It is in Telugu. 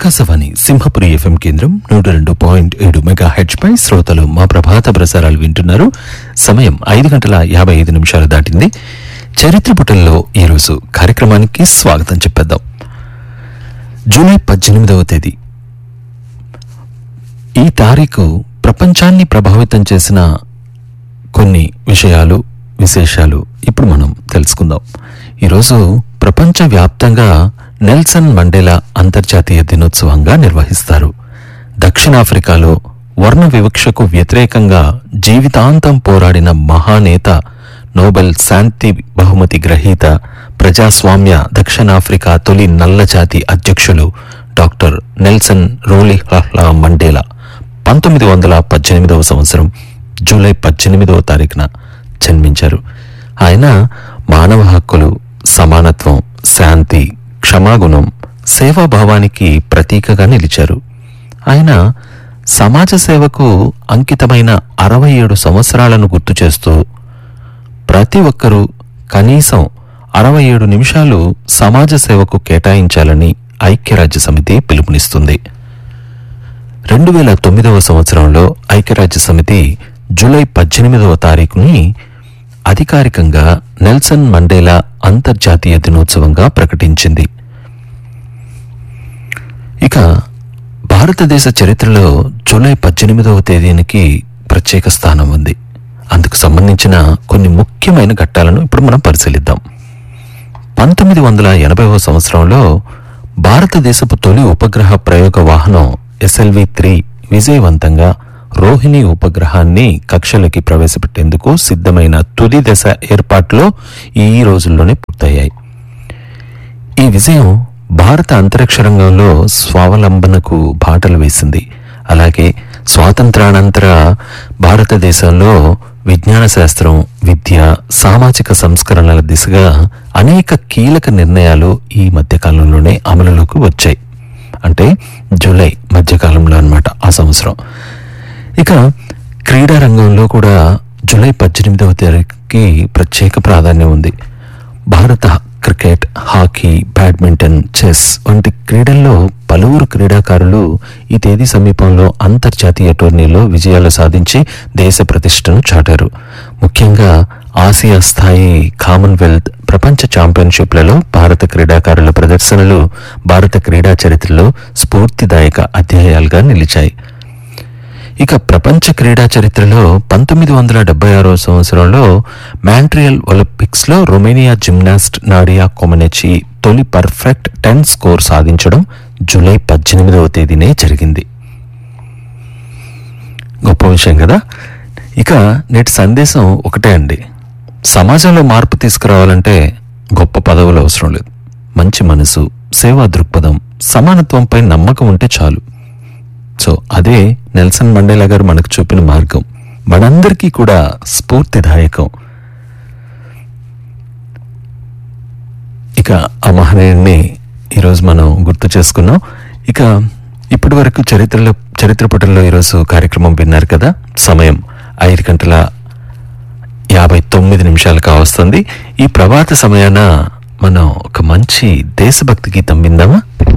ఆకాశవాణి సింహపురి ఎఫ్ఎం కేంద్రం నూట రెండు పాయింట్ ఏడు మెగా హెచ్ పై శ్రోతలు మా ప్రభాత ప్రసారాలు వింటున్నారు సమయం ఐదు గంటల యాభై ఐదు నిమిషాలు దాటింది చరిత్ర పుటల్లో ఈరోజు కార్యక్రమానికి స్వాగతం చెప్పేద్దాం జూలై పద్దెనిమిదవ తేదీ ఈ తారీఖు ప్రపంచాన్ని ప్రభావితం చేసిన కొన్ని విషయాలు విశేషాలు ఇప్పుడు మనం తెలుసుకుందాం ఈరోజు ప్రపంచవ్యాప్తంగా నెల్సన్ మండేలా అంతర్జాతీయ దినోత్సవంగా నిర్వహిస్తారు దక్షిణాఫ్రికాలో వర్ణ వివక్షకు వ్యతిరేకంగా జీవితాంతం పోరాడిన మహానేత నోబెల్ శాంతి బహుమతి గ్రహీత ప్రజాస్వామ్య దక్షిణాఫ్రికా తొలి నల్లజాతి అధ్యక్షులు డాక్టర్ నెల్సన్ రోలిహ్లా మండేలా పంతొమ్మిది వందల పద్దెనిమిదవ సంవత్సరం జూలై పద్దెనిమిదవ తారీఖున జన్మించారు ఆయన మానవ హక్కులు సమానత్వం శాంతి క్షమాగుణం సేవాభావానికి ప్రతీకగా నిలిచారు ఆయన సమాజ సేవకు అంకితమైన అరవై ఏడు సంవత్సరాలను గుర్తు చేస్తూ ప్రతి ఒక్కరూ కనీసం అరవై ఏడు నిమిషాలు సమాజ సేవకు కేటాయించాలని ఐక్యరాజ్య సమితి పిలుపునిస్తుంది రెండు వేల తొమ్మిదవ సంవత్సరంలో ఐక్యరాజ్య సమితి జూలై పద్దెనిమిదవ తారీఖుని అధికారికంగా నెల్సన్ మండేలా అంతర్జాతీయ దినోత్సవంగా ప్రకటించింది ఇక భారతదేశ చరిత్రలో జూలై పద్దెనిమిదవ తేదీనికి ప్రత్యేక స్థానం ఉంది అందుకు సంబంధించిన కొన్ని ముఖ్యమైన ఘట్టాలను ఇప్పుడు మనం పరిశీలిద్దాం పంతొమ్మిది వందల ఎనభైవ సంవత్సరంలో భారతదేశపు తొలి ఉపగ్రహ ప్రయోగ వాహనం ఎస్ఎల్వి త్రీ విజయవంతంగా రోహిణి ఉపగ్రహాన్ని కక్షలోకి ప్రవేశపెట్టేందుకు సిద్ధమైన తుది దశ ఏర్పాట్లో ఈ రోజుల్లోనే పూర్తయ్యాయి ఈ విజయం భారత అంతరిక్ష రంగంలో స్వావలంబనకు బాటలు వేసింది అలాగే స్వాతంత్రానంతర భారతదేశంలో విజ్ఞాన శాస్త్రం విద్య సామాజిక సంస్కరణల దిశగా అనేక కీలక నిర్ణయాలు ఈ మధ్యకాలంలోనే అమలులోకి వచ్చాయి అంటే జూలై మధ్యకాలంలో అన్నమాట ఆ సంవత్సరం ఇక క్రీడా రంగంలో కూడా జూలై పద్దెనిమిదవ తేదీకి ప్రత్యేక ప్రాధాన్యం ఉంది భారత క్రికెట్ హాకీ బ్యాడ్మింటన్ చెస్ వంటి క్రీడల్లో పలువురు క్రీడాకారులు ఈ తేదీ సమీపంలో అంతర్జాతీయ టోర్నీలో విజయాలు సాధించి దేశ ప్రతిష్టను చాటారు ముఖ్యంగా ఆసియా స్థాయి కామన్వెల్త్ ప్రపంచ ఛాంపియన్షిప్లలో భారత క్రీడాకారుల ప్రదర్శనలు భారత క్రీడా చరిత్రలో స్ఫూర్తిదాయక అధ్యాయాలుగా నిలిచాయి ఇక ప్రపంచ క్రీడా చరిత్రలో పంతొమ్మిది వందల డెబ్బై ఆరో సంవత్సరంలో మాంట్రియల్ ఒలింపిక్స్ లో రొమేనియా జిమ్నాస్ట్ నాడియా కొమనెచి తొలి పర్ఫెక్ట్ టెన్ స్కోర్ సాధించడం జూలై పద్దెనిమిదవ తేదీనే జరిగింది గొప్ప విషయం కదా ఇక నేటి సందేశం ఒకటే అండి సమాజంలో మార్పు తీసుకురావాలంటే గొప్ప పదవులు అవసరం లేదు మంచి మనసు సేవా దృక్పథం సమానత్వంపై నమ్మకం ఉంటే చాలు సో అదే నెల్సన్ మండేలా గారు మనకు చూపిన మార్గం మనందరికీ కూడా స్ఫూర్తిదాయకం ఇక ఆ మహనీయుడిని ఈరోజు మనం గుర్తు చేసుకున్నాం ఇక ఇప్పటి వరకు చరిత్రలో చరిత్ర పుటల్లో ఈరోజు కార్యక్రమం విన్నారు కదా సమయం ఐదు గంటల యాభై తొమ్మిది నిమిషాలు కావస్తుంది ఈ ప్రభాత సమయాన మనం ఒక మంచి దేశభక్తి గీతం విందామా